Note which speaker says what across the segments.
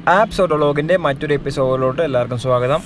Speaker 1: apps ഓട്ടോളോഗിൻ്റെ മറ്റൊരു എപ്പിസോഡിലോട്ട് എല്ലാവർക്കും സ്വാഗതം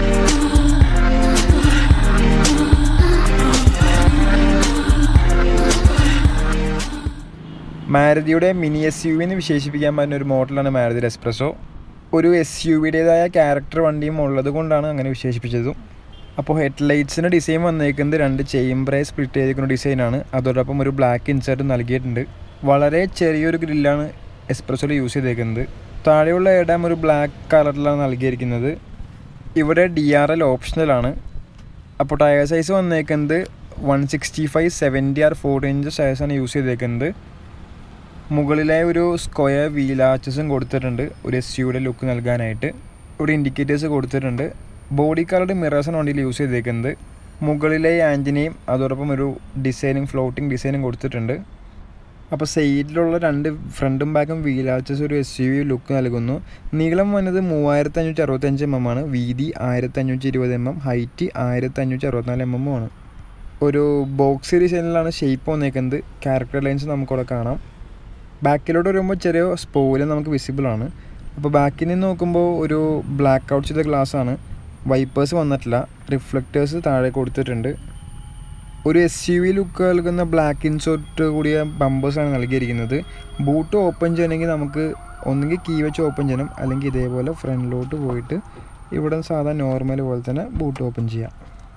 Speaker 1: മാരുതിയുടെ മിനി എസ് യു എന്ന് വിശേഷിപ്പിക്കാൻ പറ്റുന്ന ഒരു മോഡലാണ് മാരുതി എക്സ്പ്രസോ ഒരു എസ് യു വിയുടേതായ ക്യാരക്ടർ വണ്ടിയും ഉള്ളത് കൊണ്ടാണ് അങ്ങനെ വിശേഷിപ്പിച്ചതും അപ്പോൾ ഹെഡ് ലൈറ്റ്സിൻ്റെ ഡിസൈൻ വന്നേക്കുന്നത് രണ്ട് ചെയിംബ്രേ സ്പ്ലിറ്റ് ചെയ്തിരിക്കുന്ന ഡിസൈനാണ് അതോടൊപ്പം ഒരു ബ്ലാക്ക് ഇൻസേർട്ട് നൽകിയിട്ടുണ്ട് വളരെ ചെറിയൊരു ഗ്രില്ലാണ് എക്സ്പ്രസോയിൽ യൂസ് ചെയ്തേക്കുന്നത് താഴെയുള്ള ഇടം ഒരു ബ്ലാക്ക് കളറിലാണ് നൽകിയിരിക്കുന്നത് ഇവിടെ ഡി ആർ എൽ ഓപ്ഷണലാണ് അപ്പോൾ ടയർ സൈസ് വന്നേക്കുന്നത് one sixty five seventy R four inch ടയേഴ്സാണ് യൂസ് ചെയ്തേക്കുന്നത് മുകളിലെ ഒരു സ്ക്വയർ വീൽ ആച്ചസും കൊടുത്തിട്ടുണ്ട് ഒരു എസ് യുടെ ലുക്ക് നൽകാനായിട്ട് ഇവിടെ ഇൻഡിക്കേറ്റേഴ്സ് കൊടുത്തിട്ടുണ്ട് ബോഡി കളർഡ് മിറേഴ്സാണ് വണ്ടിയിൽ യൂസ് ചെയ്തേക്കുന്നത് മുകളിലെ ആൻറ്റിനെയും അതോടൊപ്പം ഒരു ഡിസൈനും ഫ്ലോട്ടിംഗ് ഡിസൈനും കൊടുത്തിട്ടുണ്ട് അപ്പോൾ സൈഡിലുള്ള രണ്ട് ഫ്രണ്ടും ബാക്കും വീൽ ആച്ചസ് ഒരു എസ് യു വി ലുക്ക് നൽകുന്നു നീളം വന്നത് മൂവായിരത്തി അഞ്ഞൂറ്റി അറുപത്തഞ്ച് എം എം ആണ് വീതി ആയിരത്തി അഞ്ഞൂറ്റി ഇരുപത് എം എം ഹൈറ്റ് ആയിരത്തി അഞ്ഞൂറ്റി അറുപത്തിനാല് എം എം ആണ് ഒരു ബോക്സ് ഡിസൈനിലാണ് ഷേപ്പ് വന്നേക്കുന്നത് ക്യാരക്ടർ ലൈൻസ് നമുക്കിവിടെ കാണാം ബാക്കിലോട്ട് വരുമ്പോൾ ചെറിയ സ്പോയിലും നമുക്ക് വിസിബിൾ ആണ് അപ്പോൾ ബാക്കിൽ നിന്ന് നോക്കുമ്പോൾ ഒരു ബ്ലാക്ക് ഔട്ട് ചെയ്ത ഗ്ലാസ് ആണ് വൈപ്പേഴ്സ് വന്നിട്ടില്ല റിഫ്ലക്റ്റേഴ്സ് താഴെ കൊടുത്തിട്ടുണ്ട് ഒരു എസ് യു വി ലുക്ക് നൽകുന്ന ബ്ലാക്ക് ഇൻസോർട്ട് കൂടിയ ബമ്പേഴ്സാണ് നൽകിയിരിക്കുന്നത് ബൂട്ട് ഓപ്പൺ ചെയ്യണമെങ്കിൽ നമുക്ക് ഒന്നുകിൽ കീ വെച്ച് ഓപ്പൺ ചെയ്യണം അല്ലെങ്കിൽ ഇതേപോലെ ഫ്രണ്ടിലോട്ട് പോയിട്ട് ഇവിടെ സാധാരണ നോർമൽ പോലെ തന്നെ ബൂട്ട് ഓപ്പൺ ചെയ്യാം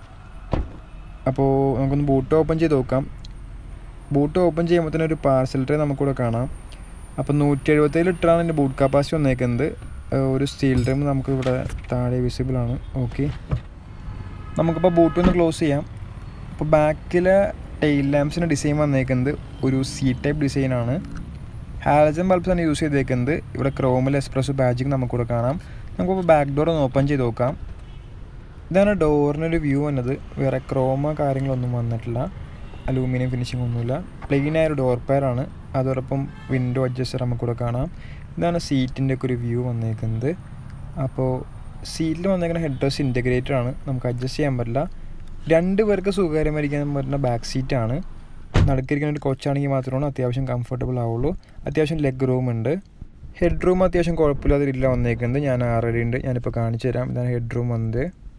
Speaker 1: അപ്പോൾ നമുക്കൊന്ന് ബൂട്ട് ഓപ്പൺ ചെയ്ത് നോക്കാം ബൂട്ട് ഓപ്പൺ ചെയ്യുമ്പോൾ തന്നെ ഒരു പാർസൽ ട്രേ നമുക്കിവിടെ കാണാം അപ്പോൾ നൂറ്റി എഴുപത്തേഴ് ലിറ്ററാണ് എൻ്റെ ബൂട്ട് കപ്പാസിറ്റി വന്നേക്കുന്നത് ഒരു സ്റ്റീൽ ഡ്രം നമുക്ക് ഇവിടെ താഴെ വിസിബിൾ ആണ് ഓക്കെ നമുക്കിപ്പോൾ ബൂട്ട് ഒന്ന് ക്ലോസ് ചെയ്യാം അപ്പോൾ ബാക്കിലെ ടെയിൽ ലാംപ്സിൻ്റെ ഡിസൈൻ വന്നേക്കുന്നത് ഒരു സി ടൈപ്പ് ഡിസൈനാണ് ഹാലജൻ ബൾബ്സാണ് യൂസ് ചെയ്തേക്കുന്നത് ഇവിടെ ക്രോമിൽ എക്സ്പ്രസ് ബാജിങ് നമുക്കിവിടെ കാണാം നമുക്കിപ്പോൾ ബാക്ക് ഡോർ ഒന്ന് ഓപ്പൺ ചെയ്ത് നോക്കാം ഇതാണ് ഡോറിനൊരു വ്യൂ വന്നത് വേറെ ക്രോമ കാര്യങ്ങളൊന്നും വന്നിട്ടില്ല അലൂമിനിയം ഫിനിഷിംഗ് ഒന്നുമില്ല പ്ലെയിൻ ആയ ഒരു ഡോർ പെയറാണ് അതോടൊപ്പം വിൻഡോ അഡ്ജസ്റ്റർ നമുക്കിവിടെ കാണാം ഇതാണ് സീറ്റിൻ്റെ ഒക്കെ ഒരു വ്യൂ വന്നേക്കുന്നത് അപ്പോൾ സീറ്റിൽ വന്നേക്കുന്ന ഹെഡ് ഡ്രസ് ഇൻറ്റഗ്രേറ്റഡ് ആണ് നമുക്ക് അഡ്ജസ്റ്റ് ചെയ്യാൻ പറ്റില്ല രണ്ട് പേർക്ക് സുഖകരമായിരിക്കാൻ പറ്റുന്ന ബാക്ക് സീറ്റാണ് നടുക്കിരിക്കുന്ന ഒരു കൊച്ചാണെങ്കിൽ മാത്രമാണ് അത്യാവശ്യം കംഫർട്ടബിൾ ആവുള്ളൂ അത്യാവശ്യം ലെഗ് റൂം ഉണ്ട് ഹെഡ് റൂം അത്യാവശ്യം കുഴപ്പമില്ലാത്ത രീതിയിലാണ് വന്നേക്കുന്നത് ഞാൻ ആൾറെഡി ഉണ്ട് ഞാനിപ്പോൾ കാണിച്ചു തരാം ഇതാണ് ഹെഡ് റൂം വന്നത്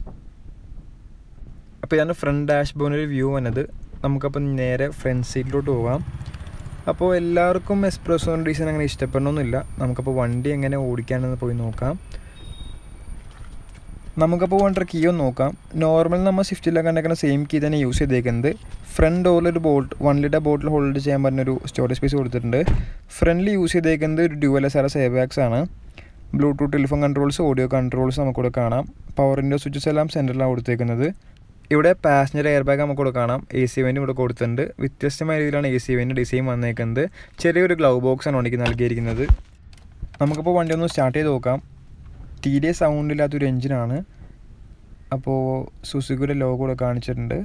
Speaker 1: അപ്പോൾ ഇതാണ് ഫ്രണ്ട് ഡാഷ് ബോർഡിൻ്റെ വ്യൂ വന്നത് നമുക്കപ്പോൾ നേരെ ഫ്രണ്ട് സീറ്റിലോട്ട് പോകാം അപ്പോൾ എല്ലാവർക്കും എക്സ്പ്രസ് ഡിസൈൻ അങ്ങനെ ഇഷ്ടപ്പെടണമെന്നില്ല നമുക്കപ്പോൾ വണ്ടി എങ്ങനെ ഓടിക്കാനെന്ന് പോയി നോക്കാം നമുക്കപ്പോൾ വണ്ടിയുടെ കീ ഒന്ന് നോക്കാം നോർമൽ നമ്മൾ സ്വിഫ്റ്റിലൊക്കെ കണ്ടേക്കുന്ന സെയിം കീ തന്നെ യൂസ് ചെയ്തേക്കുന്നത് ഫ്രണ്ട് ഡോറിൽ ഒരു ബോട്ട് വൺ ലിറ്റർ ബോട്ടിൽ ഹോൾഡ് ചെയ്യാൻ പറ്റുന്ന ഒരു സ്റ്റോറേജ് സ്പേസ് കൊടുത്തിട്ടുണ്ട് ഫ്രണ്ടിൽ യൂസ് ചെയ്തേക്കുന്നത് ഒരു dual S R S airbags ആണ് Bluetooth telephone controls audio controls നമുക്കിവിടെ കാണാം പവറിൻ്റെ സ്വിച്ചസ് എല്ലാം സെൻറ്ററിലാണ് കൊടുത്തേക്കുന്നത് ഇവിടെ പാസഞ്ചർ എയർ ബാഗ് നമുക്കിവിടെ കാണാം എ സി വെൻ്റ് ഇവിടെ കൊടുത്തിട്ടുണ്ട് വ്യത്യസ്തമായ രീതിയിലാണ് എ സി വെൻ്റ് ഡിസൈൻ വന്നേക്കുന്നത് ചെറിയൊരു ഗ്ലൗ ബോക്സ് ആണ് വണ്ടിക്ക് നൽകിയിരിക്കുന്നത് നമുക്കിപ്പോൾ വണ്ടി ഒന്ന് സ്റ്റാർട്ട് ചെയ്ത് നോക്കാം തീരെ സൗണ്ട് ഇല്ലാത്തൊരു എഞ്ചിനാണ് അപ്പോൾ സുസുക്കിയുടെ ലോഗോ ഇവിടെ കാണിച്ചിട്ടുണ്ട്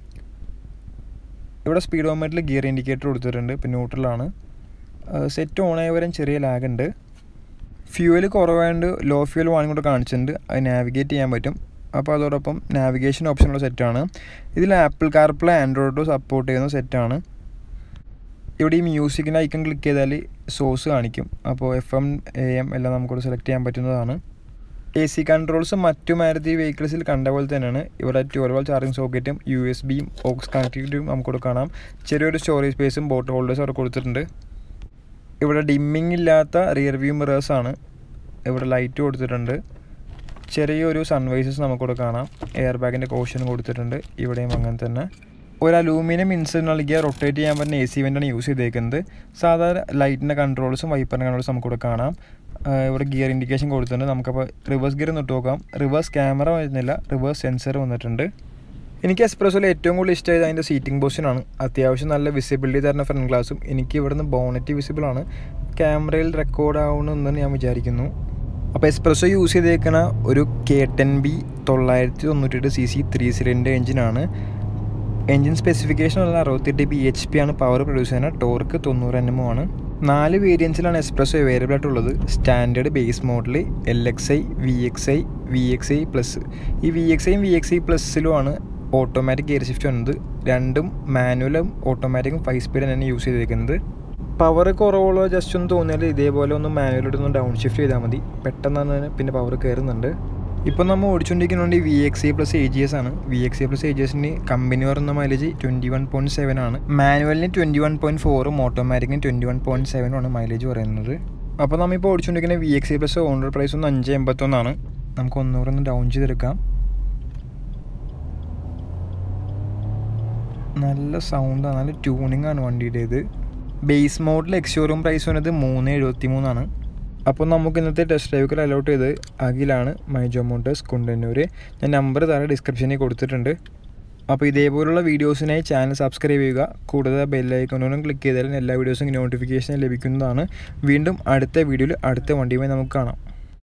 Speaker 1: ഇവിടെ സ്പീഡോമീറ്ററിൽ ഗിയർ ഇൻഡിക്കേറ്റർ കൊടുത്തിട്ടുണ്ട് പിന്നെ ന്യൂട്രലാണ് സെറ്റ് ഓൺ ആയ വരെ ചെറിയ ലാഗ് ഉണ്ട് ഫ്യൂവൽ കുറവായതുകൊണ്ട് ലോ ഫ്യൂവൽ വാണിംഗ് കൂടെ കാണിച്ചിട്ടുണ്ട് അത് നാവിഗേറ്റ് ചെയ്യാൻ പറ്റും അപ്പോൾ അതോടൊപ്പം നാവിഗേഷൻ ഓപ്ഷനുള്ള സെറ്റാണ് ഇതിൽ ആപ്പിൾ കാർപ്ലേ ആൻഡ്രോയിഡോ സപ്പോർട്ട് ചെയ്യുന്ന സെറ്റാണ് ഇവിടെ ഈ മ്യൂസിക്കിൻ്റെ ഐക്കൺ ക്ലിക്ക് ചെയ്താൽ സോഴ്സ് കാണിക്കും അപ്പോൾ എഫ് എം എ എം എല്ലാം നമുക്കിവിടെ സെലക്ട് ചെയ്യാൻ പറ്റുന്നതാണ് എ സി കൺട്രോൾസ് മറ്റു മാരുതി വെഹിക്കിൾസിൽ കണ്ട പോലെ തന്നെയാണ് ഇവിടെ ട്വൽവ് വോൾട്ട് ചാർജിങ് സോക്കറ്റും യു എസ് ബിയും ഓക്സ് കണക്ടിവിറ്റിയും നമുക്കിവിടെ കാണാം ചെറിയൊരു സ്റ്റോറേജ് സ്പേസും ബോട്ട് ഹോൾഡേഴ്സും അവിടെ കൊടുത്തിട്ടുണ്ട് ഇവിടെ ഡിമ്മിങ് ഇല്ലാത്ത റിയർ വ്യൂ മിറേഴ്സ് ആണ് ഇവിടെ ലൈറ്റ് കൊടുത്തിട്ടുണ്ട് ചെറിയൊരു സൺവൈസസ് നമുക്കിവിടെ കാണാം എയർ ബാഗിൻ്റെ കോഷൻ കൊടുത്തിട്ടുണ്ട് ഇവിടെയും അങ്ങനെ തന്നെ ഒരു അലൂമിനിയം ഇൻസെൻറ്റ് നൽകിയ റൊട്ടേറ്റ് ചെയ്യാൻ പറ്റുന്ന എ സി വെൻ്റാണ് യൂസ് ചെയ്തേക്കുന്നത് സാധാരണ ലൈറ്റിൻ്റെ കൺട്രോൾസും വൈപ്പറിൻ്റെ കൺട്രോൾസും നമുക്കിവിടെ കാണാം ഇവിടെ ഗിയർ ഇൻഡിക്കേഷൻ കൊടുത്തിട്ടുണ്ട് നമുക്കപ്പോൾ റിവേഴ്സ് ഗിയർ ഒന്ന് ഇട്ട് നോക്കാം റിവേഴ്സ് ക്യാമറ വരുന്നില്ല റിവേഴ്സ് സെൻസർ വന്നിട്ടുണ്ട് എനിക്ക് എക്സ്പ്രസ്സിൽ ഏറ്റവും കൂടുതൽ ഇഷ്ടമായത് അതിൻ്റെ സീറ്റിംഗ് പൊസിഷനാണ് അത്യാവശ്യം നല്ല വിസിബിലിറ്റി തരുന്ന ഫ്രണ്ട് ഗ്ലാസും എനിക്ക് ഇവിടുന്ന് ബോണറ്റ് വിസിബിൾ ആണ് ക്യാമറയിൽ റെക്കോർഡ് ആവണമെന്ന് ഞാൻ വിചാരിക്കുന്നു അപ്പോൾ എക്സ്പ്രസ്സോ യൂസ് ചെയ്തേക്കുന്ന ഒരു കെ ടെൻ ബി തൊള്ളായിരത്തി തൊണ്ണൂറ്റെട്ട് സി സി ത്രീ സിലിണ്ടർ എഞ്ചിനാണ് എഞ്ചിൻ സ്പെസിഫിക്കേഷൻ ഉള്ള അറുപത്തെട്ട് ബി എച്ച് പി ആണ് പവർ പ്രൊഡ്യൂസ് ചെയ്യുന്ന ടോർക്ക് തൊണ്ണൂറ് എൻ എം ആണ് നാല് വേരിയൻസിലാണ് എക്സ്പ്രസ്സോ അവൈലബിൾ ആയിട്ടുള്ളത് standard base model L X I V X I V X I plus ഈ വി എക്സ് ഐയും വി എക്സ് ഐ പ്ലസ്സിലുമാണ് ഓട്ടോമാറ്റിക് ഗിയർ ഷിഫ്റ്റ് വന്നത് രണ്ടും മാനുവലും ഓട്ടോമാറ്റിക്കും ഫൈവ് സ്പീഡ് തന്നെ യൂസ് ചെയ്തേക്കുന്നത് പവർ കുറവുള്ള ജസ്റ്റ് ഒന്ന് തോന്നിയാൽ ഇതേപോലെ ഒന്ന് മാനുവലായിട്ട് ഒന്ന് ഡൗൺ ഷിഫ്റ്റ് ചെയ്താൽ മതി പെട്ടെന്ന് തന്നെ പിന്നെ പവർ കയറുന്നുണ്ട് ഇപ്പോൾ നമ്മൾ ഓടിച്ചുകൊണ്ടിരിക്കുന്നുണ്ട് V X A plus A G S ആണ് V X A plus A G എസിന് കമ്പനി പറയുന്ന mileage twenty one point seven ആണ് മാനുവലിന് ട്വൻറ്റി വൺ പോയിൻറ്റ് ഫോറും ഓട്ടോമാറ്റിക്കിന് ട്വൻറ്റി വൺ പോയിൻറ്റ് സെവനും ആണ് മൈലേജ് പറയുന്നത് അപ്പോൾ നമ്മളിപ്പോൾ ഓടിച്ചുകൊണ്ടിരിക്കുന്ന V X A plus owner price ഒന്ന് അഞ്ച് എൺപത്തൊന്നാണ് നമുക്ക് ഒന്നുകൂടെ ഒന്ന് ഡൗൺ ചെയ്തെടുക്കാം നല്ല സൗണ്ടാണ് നല്ല ട്യൂണിംഗ് ആണ് വണ്ടിയുടേത് base model ex showroom price വന്നത് മൂന്ന് എഴുപത്തി മൂന്നാണ് അപ്പോൾ നമുക്ക് ഇന്നത്തെ ടെസ്റ്റ് ഡ്രൈവുകൾ അലോട്ട് ചെയ്ത് അഖിലാണ് മൈജോ മോട്ടേഴ്സ് കുണ്ടന്നൂർ ഞാൻ നമ്പർ താഴെ ഡിസ്ക്രിപ്ഷനിൽ കൊടുത്തിട്ടുണ്ട് അപ്പോൾ ഇതേപോലുള്ള വീഡിയോസിനായി ചാനൽ സബ്സ്ക്രൈബ് ചെയ്യുക കൂടുതൽ ബെല്ലൈക്കണോനും ക്ലിക്ക് ചെയ്താലും എല്ലാ വീഡിയോസും നോട്ടിഫിക്കേഷൻ ലഭിക്കുന്നതാണ് വീണ്ടും അടുത്ത വീഡിയോയിൽ അടുത്ത വണ്ടിയുമായി നമുക്ക് കാണാം